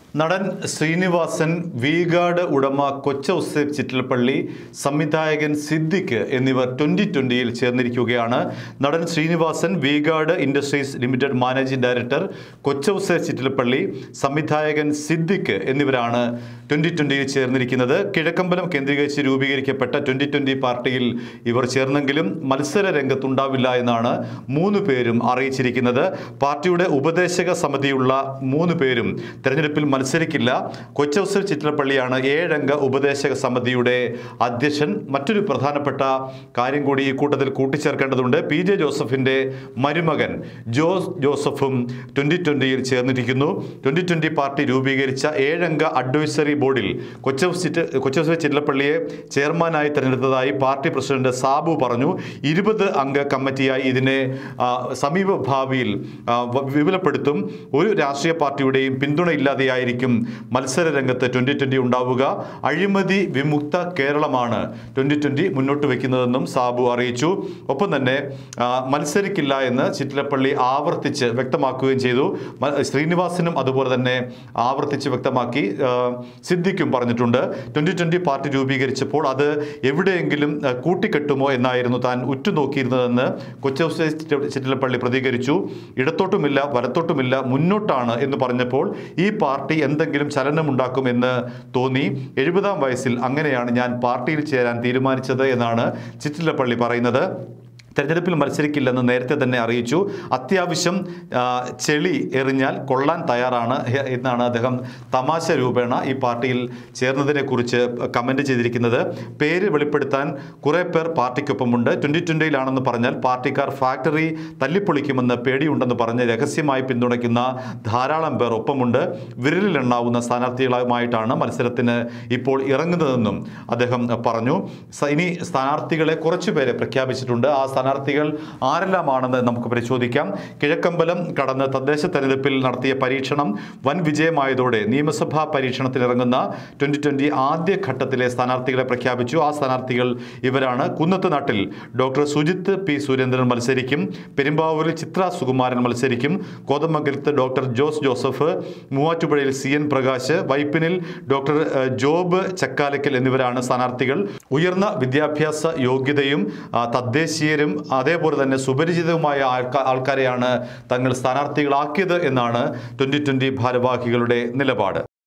നടൻ ശ്രീനിവാസൻ വീഗാർഡ് ഉടമ കൊച്ചൗസേബ് ചിറ്റിലപ്പള്ളി സംവിധായകൻ സിദ്ദിഖ് എന്നിവർ ട്വൻ്റി ട്വൻ്റിയിൽ ചേർന്നിരിക്കുകയാണ് നടൻ Sreenivasan V-Guard industries limited managing director Kochouseph Chittilappilly സംവിധായകൻ സിദ്ദിഖ് എന്നിവരാണ് ട്വൻ്റി ട്വൻ്റിയിൽ ചേർന്നിരിക്കുന്നത് കിഴക്കമ്പലം കേന്ദ്രീകരിച്ച് രൂപീകരിക്കപ്പെട്ട ട്വൻ്റി ട്വൻ്റി പാർട്ടിയിൽ ഇവർ ചേർന്നെങ്കിലും മത്സര രംഗത്തുണ്ടാവില്ല എന്നാണ് മൂന്ന് പേരും അറിയിച്ചിരിക്കുന്നത് പാർട്ടിയുടെ ഉപദേശക സമിതിയുള്ള മൂന്ന് പേരും തെരഞ്ഞെടുപ്പിൽ മത്സരിക്കില്ല കൊച്ചൗസഫ് ചിത്രപ്പള്ളിയാണ് ഏഴംഗ ഉപദേശക സമിതിയുടെ അധ്യക്ഷൻ മറ്റൊരു പ്രധാനപ്പെട്ട കാര്യം കൂടി ഈ കൂട്ടത്തിൽ കൂട്ടിച്ചേർക്കേണ്ടതുണ്ട് പി ജെ ജോസഫിന്റെ മരുമകൻ ജോസ് ജോസഫും ട്വന്റി ട്വന്റിയിൽ ചേർന്നിരിക്കുന്നു ട്വന്റി ട്വന്റി പാർട്ടി രൂപീകരിച്ച ഏഴംഗ അഡ്വൈസറി ബോർഡിൽ കൊച്ചൗസ് ചിറ്റ കൊച്ചൗസ് ചിറ്റലപ്പള്ളിയെ ചെയർമാനായി തെരഞ്ഞെടുത്തതായി പാർട്ടി പ്രസിഡന്റ് സാബു പറഞ്ഞു ഇരുപത് അംഗ കമ്മിറ്റിയായി ഇതിനെ ആ, സമീപ ഭാവിയിൽ ആ, വ- വിപുലപ്പെടുത്തും ഒരു രാഷ്ട്രീയ പാർട്ടിയുടെയും പിന്തുണയില്ലാതെയായിരിക്കും മത്സര രംഗത്ത് ട്വൻ്റി ട്വൻ്റി ഉണ്ടാവുക അഴിമതി വിമുക്ത കേരളമാണ് ട്വൻ്റി ട്വൻ്റി മുന്നോട്ട് വയ്ക്കുന്നതെന്നും സാബു അറിയിച്ചു ഒപ്പം തന്നെ ആ, മത്സരിക്കില്ല എന്ന് ചിറ്റിലപ്പള്ളി ആവർത്തിച്ച് വ്യക്തമാക്കുകയും ചെയ്തു മ- ശ്രീനിവാസനും അതുപോലെ തന്നെ ആവർത്തിച്ച് വ്യക്തമാക്കി ആ, സിദ്ദിഖും പറഞ്ഞിട്ടുണ്ട് ട്വൻ്റി ട്വൻ്റി പാർട്ടി രൂപീകരിച്ചപ്പോൾ അത് എവിടെയെങ്കിലും ആ, കൂട്ടിക്കെട്ടുമോ എന്നായിരുന്നു താൻ ഉറ്റുനോക്കിയിരുന്നതെന്ന് കൊച്ചൗസേ ചിറ്റിലപ്പള്ളി പ്രതികരിച്ചു ഇടത്തോട്ടുമില്ല വലത്തോട്ടുമില്ല മുന്നോട്ടാണ് എന്ന് പറഞ്ഞപ്പോൾ ഈ പാർട്ടി എന്തെങ്കിലും ചലനമുണ്ടാക്കും എന്ന് തോന്നി എഴുപതാം വയസ്സിൽ അങ്ങനെയാണ് ഞാൻ പാർട്ടിയിൽ ചേരാൻ തീരുമാനിച്ചത് എന്നാണ് ചിറ്റിലപ്പള്ളി പറയുന്നത് തെരഞ്ഞെടുപ്പിൽ മത്സരിക്കില്ലെന്ന് നേരത്തെ തന്നെ അറിയിച്ചു അത്യാവശ്യം ആ, ചെളി എറിഞ്ഞാൽ കൊള്ളാൻ തയ്യാറാണ് എ- എന്നാണ് അദ്ദേഹം തമാശ രൂപേണ ഈ പാർട്ടിയിൽ ചേർന്നതിനെ കുറിച്ച് കമന്റ് ചെയ്തിരിക്കുന്നത് പേര് വെളിപ്പെടുത്താൻ കുറേ പേർ പാർട്ടിക്കൊപ്പമുണ്ട് ട്വൻ്റി ട്വൻ്റിയിലാണെന്ന് പറഞ്ഞാൽ പാർട്ടിക്കാർ ഫാക്ടറി തല്ലിപ്പൊളിക്കുമെന്ന് പേടിയുണ്ടെന്ന് പറഞ്ഞ് രഹസ്യമായി പിന്തുണയ്ക്കുന്ന ധാരാളം പേർ ഒപ്പമുണ്ട് വിരലിലെണ്ണാവുന്ന സ്ഥാനാർത്ഥികളുമായിട്ടാണ് മത്സരത്തിന് ഇപ്പോൾ ഇറങ്ങുന്നതെന്നും അദ്ദേഹം പറഞ്ഞു സ- ഇനി സ്ഥാനാർത്ഥികളെ കുറച്ചുപേരെ പ്രഖ്യാപിച്ചിട്ടുണ്ട് ആ സ്ഥാനാർത്ഥികൾ ആരെല്ലാമാണെന്ന് നമുക്ക് പരിശോധിക്കാം കിഴക്കമ്പലം കടന്ന് തദ്ദേശ തെരഞ്ഞെടുപ്പിൽ നടത്തിയ പരീക്ഷണം വൻ വിജയമായതോടെ നിയമസഭാ പരീക്ഷണത്തിനിറങ്ങുന്ന ട്വൻ്റി ട്വൻ്റി ആദ്യ ഘട്ടത്തിലെ സ്ഥാനാർത്ഥികളെ പ്രഖ്യാപിച്ചു ആ സ്ഥാനാർത്ഥികൾ ഇവരാണ് കുന്നത്ത് നാട്ടിൽ ഡോക്ടർ സുജിത്ത് പി സുരേന്ദ്രൻ മത്സരിക്കും പെരുമ്പാവൂരിൽ ചിത്ര സുകുമാരൻ മത്സരിക്കും കോതമംഗലത്ത് ഡോക്ടർ ജോസ് ജോസഫ് മൂവാറ്റുപുഴയിൽ സി എൻ പ്രകാശ് വൈപ്പിനിൽ ഡോക്ടർ ഏഹ്, ജോബ് ചക്കാലക്കൽ എന്നിവരാണ് സ്ഥാനാർത്ഥികൾ ഉയർന്ന വിദ്യാഭ്യാസ യോഗ്യതയും ആ, തദ്ദേശീയരും അതേപോലെ തന്നെ സുപരിചിതവുമായ ആൾക്കാ ആൾക്കാരെയാണ് തങ്ങൾ സ്ഥാനാർത്ഥികളാക്കിയത് എന്നാണ് ട്വൻ്റി ട്വൻ്റി ഭാരവാഹികളുടെ നിലപാട്